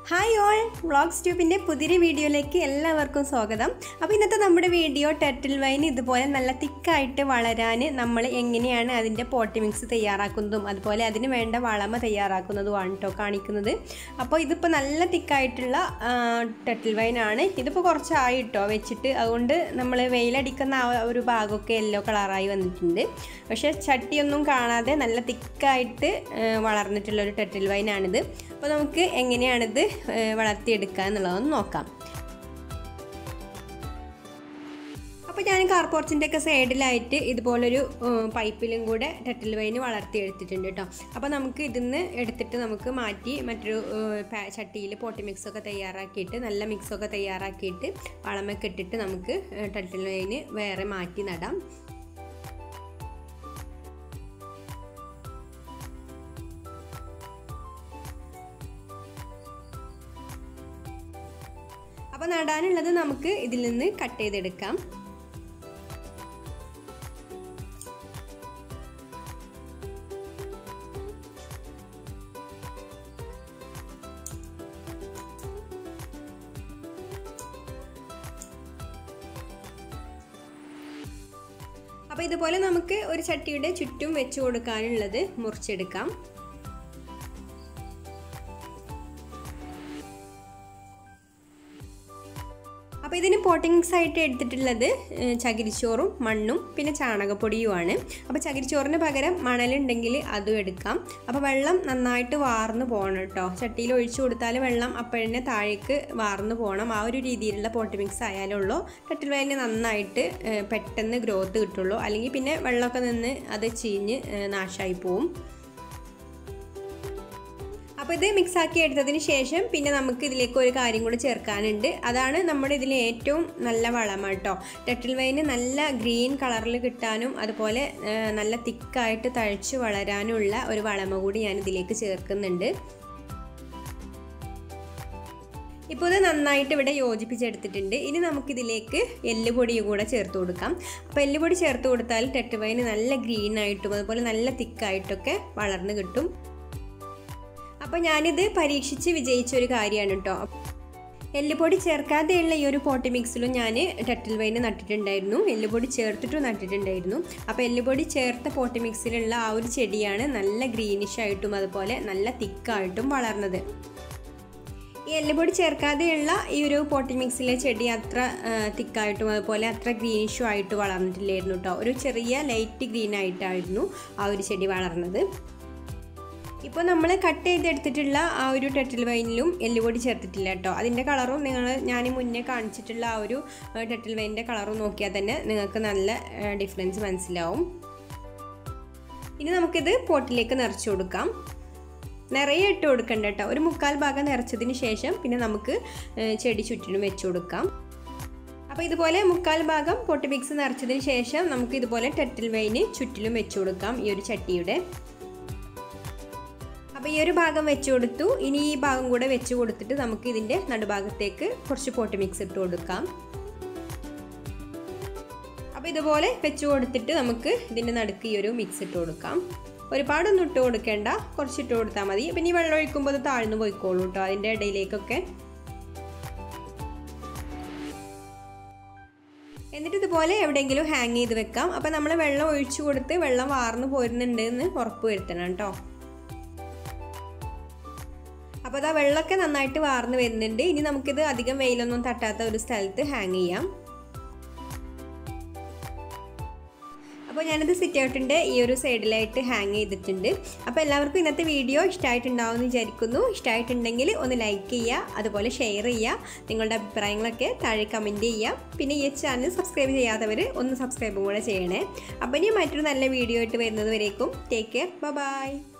hi all vlogs ട്യൂബിൻ്റെ പുതിയൊരു വീഡിയോയിലേക്ക് എല്ലാവർക്കും സ്വാഗതം അപ്പോൾ ഇന്നത്തെ നമ്മുടെ വീഡിയോ ടെറ്റിൽ വൈൻ ഇതുപോലെ നല്ല തിക്കായിട്ട് വളരാൻ നമ്മൾ എങ്ങനെയാണ് അതിൻ്റെ പോട്ടി മിക്സ് തയ്യാറാക്കുന്നതും അതുപോലെ അതിന് വേണ്ട വളമ തയ്യാറാക്കുന്നതുമാണ് കേട്ടോ കാണിക്കുന്നത് അപ്പോൾ ഇതിപ്പോൾ നല്ല തിക്കായിട്ടുള്ള ടെറ്റിൽ വൈനാണ് ഇതിപ്പോൾ കുറച്ചായി കേട്ടോ വെച്ചിട്ട് അതുകൊണ്ട് നമ്മൾ വെയിലടിക്കുന്ന ആ ഒരു ഭാഗമൊക്കെ യെല്ലോ കളറായി വന്നിട്ടുണ്ട് പക്ഷേ ചട്ടിയൊന്നും കാണാതെ നല്ല തിക്കായിട്ട് വളർന്നിട്ടുള്ള ഒരു ടെറ്റിൽ വൈനാണിത് അപ്പോൾ നമുക്ക് എങ്ങനെയാണിത് വളർത്തിയെടുക്കുക എന്നുള്ളതൊന്ന് നോക്കാം അപ്പോൾ ഞാൻ കാർപോർച്ചിൻ്റെ ഒക്കെ സൈഡിലായിട്ട് ഇതുപോലൊരു പൈപ്പിലും കൂടെ ടെറ്റിൽ വൈന് വളർത്തിയെടുത്തിട്ടുണ്ട് കേട്ടോ അപ്പോൾ നമുക്ക് ഇതിന്ന് എടുത്തിട്ട് നമുക്ക് മാറ്റി മറ്റൊരു ചട്ടിയിൽ പോട്ടി മിക്സൊക്കെ തയ്യാറാക്കിയിട്ട് നല്ല മിക്സൊക്കെ തയ്യാറാക്കിയിട്ട് വളമൊക്കെ ഇട്ടിട്ട് നമുക്ക് ടെറ്റിൽ വൈന് വേറെ മാറ്റി നടാം അപ്പോൾ നടാനുള്ളത് നമുക്ക് ഇതിൽ നിന്ന് കട്ട് ചെയ്തെടുക്കാം അപ്പോൾ ഇതുപോലെ നമുക്ക് ഒരു ചട്ടിയുടെ ചുറ്റും വെച്ച് കൊടുക്കാനുള്ളത് മുറിച്ചെടുക്കാം അപ്പോൾ ഇതിന് പോട്ടിങ്സ് ആയിട്ട് എടുത്തിട്ടുള്ളത് ചകിരിച്ചോറും മണ്ണും പിന്നെ ചാണകപ്പൊടിയുമാണ് അപ്പോൾ ചകിരിച്ചോറിന് പകരം മണലുണ്ടെങ്കിൽ അതും എടുക്കാം അപ്പോൾ വെള്ളം നന്നായിട്ട് വാർന്നു പോകണം കേട്ടോ ചട്ടിയിൽ ഒഴിച്ചു കൊടുത്താൽ വെള്ളം അപ്പോഴന്നെ താഴേക്ക് വാർന്നു പോകണം ആ ഒരു രീതിയിലുള്ള പോട്ടി മിക്സ് ആയാലുള്ളൂ കട്ടിൽ വയലിന് നന്നായിട്ട് പെട്ടെന്ന് ഗ്രോത്ത് കിട്ടുള്ളൂ അല്ലെങ്കിൽ പിന്നെ വെള്ളമൊക്കെ നിന്ന് അത് ചീഞ്ഞ് നാശമായി പോവും അപ്പോൾ ഇത് മിക്സ് ആക്കി എടുത്തതിന് ശേഷം പിന്നെ നമുക്ക് ഇതിലേക്ക് ഒരു കാര്യം കൂടി ചേർക്കാനുണ്ട് അതാണ് നമ്മുടെ ഇതിൽ ഏറ്റവും നല്ല വളം കേട്ടോ ടെട്ടിൽ വൈന് നല്ല ഗ്രീൻ കളറിൽ കിട്ടാനും അതുപോലെ നല്ല തിക്കായിട്ട് തഴച്ച് വളരാനുള്ള ഒരു വളമ കൂടി ഞാൻ ഇതിലേക്ക് ചേർക്കുന്നുണ്ട് ഇപ്പോൾ ഇത് നന്നായിട്ട് ഇവിടെ യോജിപ്പിച്ചെടുത്തിട്ടുണ്ട് ഇനി നമുക്കിതിലേക്ക് എല്ലുപൊടി കൂടെ ചേർത്ത് കൊടുക്കാം അപ്പോൾ എല്ലുപൊടി ചേർത്ത് കൊടുത്താൽ ടെട്ട് വൈന് നല്ല ഗ്രീൻ ആയിട്ടും അതുപോലെ നല്ല തിക്കായിട്ടൊക്കെ വളർന്ന് കിട്ടും അപ്പോൾ ഞാനിത് പരീക്ഷിച്ച് വിജയിച്ച ഒരു കാര്യമാണ് കേട്ടോ എല്ലുപൊടി ചേർക്കാതെയുള്ള ഈ ഒരു പോട്ടി മിക്സിലും ഞാൻ ടട്ടിൽ വൈന് നട്ടിട്ടുണ്ടായിരുന്നു എല്ലുപൊടി ചേർത്തിട്ടും നട്ടിട്ടുണ്ടായിരുന്നു അപ്പോൾ എല്ലുപൊടി ചേർത്ത പോട്ടി മിക്സിലുള്ള ആ ഒരു ചെടിയാണ് നല്ല ഗ്രീനിഷ് ആയിട്ടും അതുപോലെ നല്ല തിക്കായിട്ടും വളർന്നത് ഈ എല്ലുപൊടി ചേർക്കാതെയുള്ള ഈ ഒരു പോട്ടി മിക്സിലെ ചെടി അത്ര തിക്കായിട്ടും അതുപോലെ അത്ര ഗ്രീനിഷും ആയിട്ട് വളർന്നിട്ടില്ലായിരുന്നു കേട്ടോ ഒരു ചെറിയ ലൈറ്റ് ഗ്രീൻ ആയിട്ടായിരുന്നു ആ ഒരു ചെടി വളർന്നത് ഇപ്പോൾ നമ്മൾ കട്ട് ചെയ്തെടുത്തിട്ടുള്ള ആ ഒരു ടെട്ടിൽ വൈനിലും എല്ലുപൊടി ചേർത്തിട്ടില്ല കേട്ടോ അതിൻ്റെ കളറും നിങ്ങൾ ഞാൻ മുന്നേ കാണിച്ചിട്ടുള്ള ആ ഒരു ടെട്ടിൽ വൈനിൻ്റെ കളറും നോക്കിയാൽ തന്നെ നിങ്ങൾക്ക് നല്ല ഡിഫറൻസ് മനസ്സിലാവും ഇനി നമുക്കിത് പോട്ടിലേക്ക് നിറച്ച് കൊടുക്കാം നിറയെ ഇട്ട് കൊടുക്കണ്ട കേട്ടോ ഒരു മുക്കാൽ ഭാഗം നിറച്ചതിന് ശേഷം പിന്നെ നമുക്ക് ചെടി ചുറ്റിനും വെച്ച് കൊടുക്കാം അപ്പോൾ ഇതുപോലെ മുക്കാൽ ഭാഗം പൊട്ടി മിക്സ് നിറച്ചതിന് ശേഷം നമുക്ക് ഇതുപോലെ ടെട്ടിൽ വൈന് ചുറ്റിലും വെച്ച് കൊടുക്കാം ഈ ഒരു ചട്ടിയുടെ അപ്പോൾ ഈ ഒരു ഭാഗം വെച്ച് കൊടുത്തു ഇനി ഈ ഭാഗം കൂടെ വെച്ച് കൊടുത്തിട്ട് നമുക്ക് ഇതിൻ്റെ നടുഭാഗത്തേക്ക് കുറച്ച് പോട്ടി മിക്സ് ഇട്ട് കൊടുക്കാം അപ്പോൾ ഇതുപോലെ വെച്ച് കൊടുത്തിട്ട് നമുക്ക് ഇതിൻ്റെ നടുക്ക് ഈ ഒരു മിക്സ് ഇട്ട് കൊടുക്കാം ഒരുപാടൊന്നും ഇട്ട് കൊടുക്കേണ്ട കുറച്ച് ഇട്ട് കൊടുത്താൽ മതി പിന്നെ ഈ വെള്ളം ഒഴിക്കുമ്പോൾ അത് താഴ്ന്നു പോയിക്കോളൂ കേട്ടോ അതിൻ്റെ ഇടയിലേക്കൊക്കെ എന്നിട്ട് ഇതുപോലെ എവിടെയെങ്കിലും ഹാങ് ചെയ്ത് വെക്കാം അപ്പോൾ നമ്മൾ വെള്ളം ഒഴിച്ചു കൊടുത്ത് വെള്ളം വാർന്നു പോരുന്നുണ്ട് എന്ന് ഉറപ്പ് വരുത്തണം കേട്ടോ അപ്പോൾ അതാ വെള്ളമൊക്കെ നന്നായിട്ട് വാർന്ന് വരുന്നുണ്ട് ഇനി നമുക്കിത് അധികം വെയിലൊന്നും തട്ടാത്ത ഒരു സ്ഥലത്ത് ഹാങ് ചെയ്യാം അപ്പോൾ ഞാനിത് സിറ്റ് ഔട്ടിൻ്റെ ഈ ഒരു സൈഡിലായിട്ട് ഹാങ് ചെയ്തിട്ടുണ്ട് അപ്പോൾ എല്ലാവർക്കും ഇന്നത്തെ വീഡിയോ ഇഷ്ടമായിട്ടുണ്ടാവും എന്ന് വിചാരിക്കുന്നു ഇഷ്ടമായിട്ടുണ്ടെങ്കിൽ ഒന്ന് ലൈക്ക് ചെയ്യുക അതുപോലെ ഷെയർ ചെയ്യുക നിങ്ങളുടെ അഭിപ്രായങ്ങളൊക്കെ താഴെ കമൻറ്റ് ചെയ്യുക പിന്നെ ഈ ചാനൽ സബ്സ്ക്രൈബ് ചെയ്യാത്തവർ ഒന്ന് സബ്സ്ക്രൈബും കൂടെ ചെയ്യണേ അപ്പോൾ ഇനി മറ്റൊരു നല്ല വീഡിയോ ആയിട്ട് വരുന്നത് വരേക്കും ടേക്ക് കെയർ ബൈ